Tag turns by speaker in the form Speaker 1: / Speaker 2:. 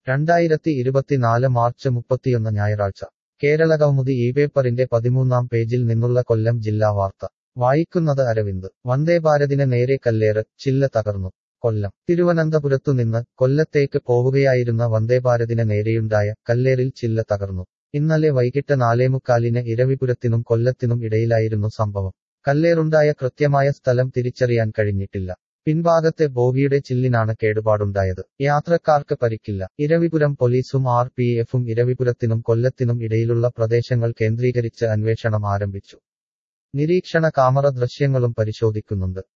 Speaker 1: രണ്ടായിരത്തി ഇരുപത്തിനാല് മാർച്ച് മുപ്പത്തിയൊന്ന് ഞായറാഴ്ച കേരള കൗമുദി ഈ പേപ്പറിന്റെ പതിമൂന്നാം പേജിൽ നിന്നുള്ള കൊല്ലം ജില്ലാ വാർത്ത വായിക്കുന്നത് അരവിന്ദ് വന്ദേഭാരതിന് നേരെ കല്ലേറ് ചില്ല തകർന്നു കൊല്ലം തിരുവനന്തപുരത്തുനിന്ന് കൊല്ലത്തേക്ക് പോവുകയായിരുന്ന വന്ദേഭാരതിന് നേരെയുണ്ടായ കല്ലേറിൽ ചില്ല തകർന്നു ഇന്നലെ വൈകിട്ട് നാലേമുക്കാലിന് ഇരവിപുരത്തിനും കൊല്ലത്തിനും ഇടയിലായിരുന്നു സംഭവം കല്ലേറുണ്ടായ കൃത്യമായ സ്ഥലം തിരിച്ചറിയാൻ കഴിഞ്ഞിട്ടില്ല പിൻഭാഗത്തെ ബോഗിയുടെ ചില്ലിനാണ് കേടുപാടുണ്ടായത് യാത്രക്കാർക്ക് പരിക്കില്ല ഇരവിപുരം പോലീസും ആർ പി എഫും ഇരവിപുരത്തിനും കൊല്ലത്തിനും ഇടയിലുള്ള പ്രദേശങ്ങൾ കേന്ദ്രീകരിച്ച് അന്വേഷണം ആരംഭിച്ചു നിരീക്ഷണ കാമറ ദൃശ്യങ്ങളും പരിശോധിക്കുന്നുണ്ട്